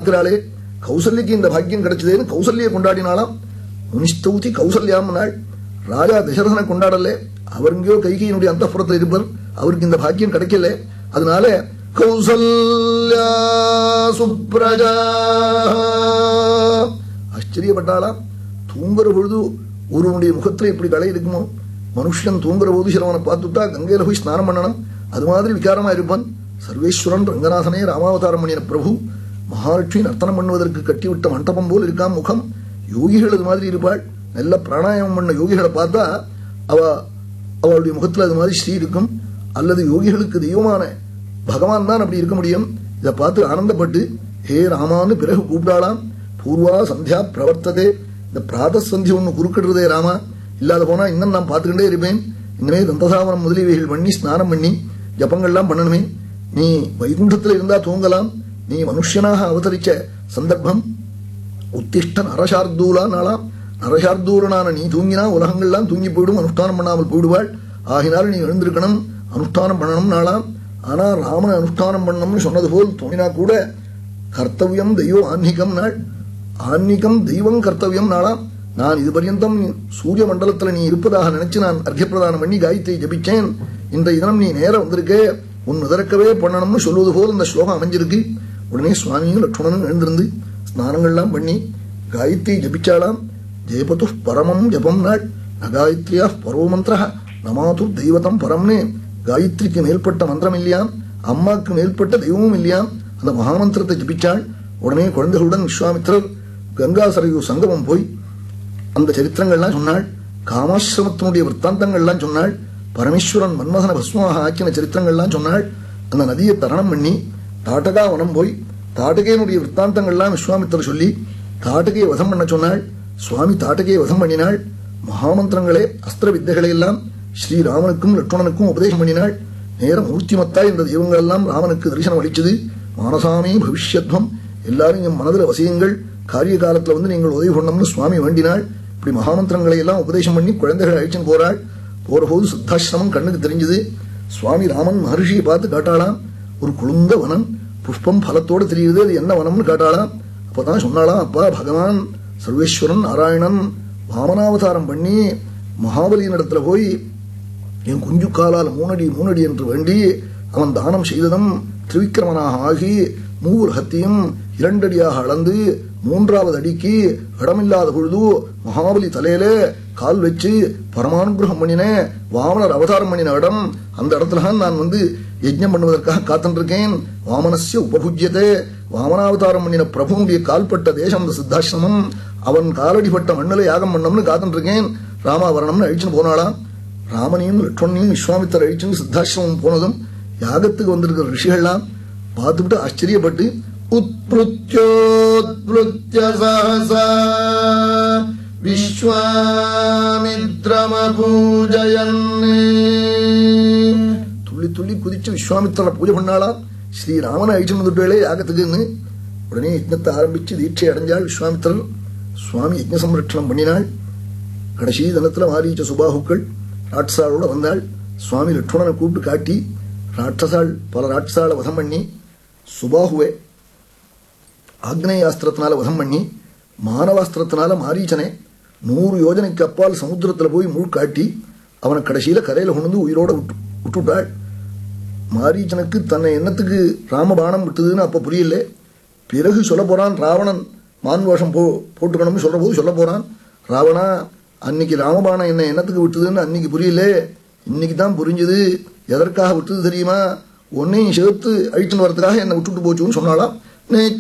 பார்க்கிறாளே கௌசல்யக்கு இந்த பாக்கியம் கிடைச்சதேன்னு கௌசல்யை கொண்டாடினாலாம் முனிஸ்தௌதி கௌசல்யாம் நாள் ராஜா தசரதனை கொண்டாடல அவர் எங்கேயோ கைகையினுடைய அந்தப்புறத்தில் இருப்பார் அவருக்கு இந்த பாக்கியம் கிடைக்கல அதனால கௌசல்யா சுப்ரஜா ஆச்சரியப்பட்டாளாம் தூங்குற பொழுது ஒருவனுடைய முகத்துல இப்படி களை இருக்குமோ மனுஷன் தூங்குற போது சிலவனை பார்த்துட்டா கங்கையில போய் ஸ்நானம் பண்ணணும் அது மாதிரி விகாரமா இருப்பான் சர்வேஸ்வரன் ரங்கநாதனே ராமாவதாரம் பண்ணின பிரபு மகாலட்சுமி நர்த்தனம் பண்ணுவதற்கு கட்டிவிட்ட மண்டபம் போல் இருக்கான் முகம் யோகிகள் அது மாதிரி இருப்பாள் நல்ல பிராணாயாமம் பண்ண யோகிகளை பார்த்தா அவ அவளுடைய முகத்துல அது மாதிரி ஸ்ரீ இருக்கும் அல்லது யோகிகளுக்கு தெய்வமான பகவான் தான் அப்படி இருக்க முடியும் இதை பார்த்து ஆனந்தப்பட்டு ஹே ராமான்னு பிறகு கூப்பிடாளாம் பூர்வா சந்தியா பிரவர்த்ததே இந்த பிராத சந்தி ஒன்று குறுக்கிடுறதே ராமா இல்லாத போனா இன்னும் நான் பார்த்துக்கிட்டே இருப்பேன் இனிமே தந்தசாவனம் முதலியவைகள் பண்ணி ஸ்நானம் பண்ணி ஜபங்கள்லாம் பண்ணணுமே நீ வைகுண்டத்தில் இருந்தா தூங்கலாம் நீ மனுஷனாக அவதரிச்ச சந்தர்ப்பம் உத்திஷ்ட நரசார்தூலா நாளாம் நரசார்தூலனான நீ தூங்கினா உலகங்கள்லாம் தூங்கி போயிடும் அனுஷ்டானம் பண்ணாமல் போயிடுவாள் ஆகினால் நீ எழுந்திருக்கணும் அனுஷ்டானம் பண்ணணும் நாளாம் ஆனா ராமன் அனுஷ்டானம் பண்ணணும்னு சொன்னது போல் தோணினா கூட கர்த்தவியம் தெய்வம் ஆன்மீகம் நாள் ஆன்மீகம் தெய்வம் கர்த்தவியம் நாளாம் நான் இது பர்யந்தம் சூரிய மண்டலத்துல நீ இருப்பதாக நினைச்சு நான் அர்க்கியப்பிரதானம் பண்ணி காயத்தை ஜபிச்சேன் இந்த தினம் நீ நேரம் வந்திருக்கே உன் முதற்கவே பண்ணணும்னு சொல்வது போல் இந்த ஸ்லோகம் அமைஞ்சிருக்கு உடனே சுவாமியும் லட்சுமணனும் எழுந்திருந்து ஸ்நானங்கள்லாம் பண்ணி காயத்ரி ஜபிச்சாலாம் ஜெயபது பரமம் ஜபம் நாள் நகாயத்ரியா பரவ மந்திர நமாது தெய்வதம் பரம்னு காயத்ரிக்கு மேல்பட்ட மந்திரம் இல்லையாம் அம்மாக்கு மேல்பட்ட தெய்வமும் இல்லையாம் அந்த மகாமந்திரத்தை ஜபிச்சாள் உடனே குழந்தைகளுடன் விஸ்வாமித்திரர் கங்கா சரையூ சங்கமம் போய் அந்த சரித்திரங்கள்லாம் சொன்னாள் காமாசிரமத்தினுடைய விற்த்தாந்தங்கள்லாம் சொன்னாள் பரமேஸ்வரன் மன்மதன பஸ்மமாக ஆக்கின சரித்திரங்கள்லாம் சொன்னாள் அந்த நதியை தரணம் பண்ணி தாட்டகா வனம் போய் தாட்டகையினுடைய விற்த்தாந்தங்கள்லாம் விஸ்வாமித்திரர் சொல்லி தாட்டகையை வதம் பண்ண சொன்னாள் சுவாமி தாட்டகையை வதம் பண்ணினாள் மகாமந்திரங்களே அஸ்திர வித்தைகளை எல்லாம் ஸ்ரீராமனுக்கும் லட்சுமணனுக்கும் உபதேசம் பண்ணினாள் நேரம் மூர்த்திமத்தா இந்த தெய்வங்கள் எல்லாம் ராமனுக்கு தரிசனம் அளிச்சது மானசாமே பவிஷ்யத்வம் எல்லாரும் என் மனதில் வசியங்கள் காரிய காலத்துல வந்து நீங்கள் உதவி பண்ணணும்னு சுவாமி வேண்டினாள் இப்படி மகாமந்திரங்களை எல்லாம் உபதேசம் பண்ணி குழந்தைகள் அழிச்சுன்னு போறாள் போற போது சித்தாசிரமம் கண்ணுக்கு தெரிஞ்சது சுவாமி ராமன் மகர்ஷியை பார்த்து காட்டாளாம் ஒரு குளுந்த வனம் புஷ்பம் பலத்தோடு தெரியுது அது என்ன வனம்னு காட்டாளாம் அப்பதான் சொன்னாளாம் அப்பா பகவான் சர்வேஸ்வரன் நாராயணன் வாமனாவதாரம் பண்ணி மகாபலியின் இடத்துல போய் என் குஞ்சு காலால் மூணடி மூணடி என்று வேண்டி அவன் தானம் செய்ததும் திரிவிக்கிரமனாக ஆகி மூவுலகத்தையும் இரண்டடியாக அளந்து மூன்றாவது அடிக்கு இடமில்லாத பொழுது மகாபலி தலையில கால் வச்சு பரமானுகிரகம் பண்ணின வாமனர் அவதாரம் பண்ணின இடம் அந்த இடத்துல தான் நான் வந்து யஜ்ஞம் பண்ணுவதற்காக காத்துருக்கேன் வாமனஸ்ய உபபுஜ்யதே வாமனாவதாரம் பண்ணின பிரபுனுடைய கால்பட்ட தேசம் அந்த சித்தாசிரமம் அவன் காலடிப்பட்ட மண்ணில யாகம் பண்ணம்னு காத்துருக்கேன் ராமாவரணம்னு அழிச்சுன்னு போனாளாம் ராமனையும் லட்சுமணையும் விஸ்வாமித்தர் அழிச்சுன்னு சித்தாசிரமம் போனதும் யாகத்துக்கு வந்திருக்கிற ரிஷிகள்லாம் பார்த்துவிட்டு ஆச்சரியப்பட்டு உத்பிருத்யோத்பிருத்ய சஹசா விஸ்வாமித்ரமபூஜயன் துள்ளி துள்ளி குதிச்சு விஸ்வாமித்திரனை பூஜை பண்ணாலாம் ஸ்ரீராமனை அழிச்சு வந்துட்டே யாகத்துக்குன்னு உடனே யஜ்ஞத்தை ஆரம்பிச்சு தீட்சை அடைஞ்சாள் விஸ்வாமித்திரர் சுவாமி யஜ்ஞ சம்ரட்சணம் பண்ணினாள் கடைசி தினத்துல மாரீச்ச சுபாகுக்கள் ராட்சாளோட வந்தாள் சுவாமி லட்சுமணனை கூப்பிட்டு காட்டி ராட்சசாள் பல ராட்சாளை வதம் பண்ணி சுபாகுவை ஆக்னேயாஸ்திரத்தினால வதம் பண்ணி மானவாஸ்திரத்தினால மாரீச்சனை நூறு யோஜனைக்கு அப்பால் சமுத்திரத்துல போய் முழுக்காட்டி அவனை கடைசியில கரையில கொண்டு உயிரோட விட்டு விட்டுட்டாள் மாரீச்சனுக்கு தன்னை எண்ணத்துக்கு ராமபாணம் விட்டதுன்னு அப்ப புரியல பிறகு சொல்ல போறான் ராவணன் மான் வேஷம் போ போட்டுக்கணும்னு சொல்ற போது சொல்ல போறான் ராவணா அன்னைக்கு ராமபாணம் என்ன எண்ணத்துக்கு விட்டதுன்னு அன்னைக்கு புரியல இன்னைக்கு தான் புரிஞ்சுது எதற்காக விட்டது தெரியுமா உன்னையும் சேர்த்து அழிச்சுன்னு வரதுக்காக என்னை விட்டுட்டு போச்சுன்னு சொன்னாலாம் நேச்ச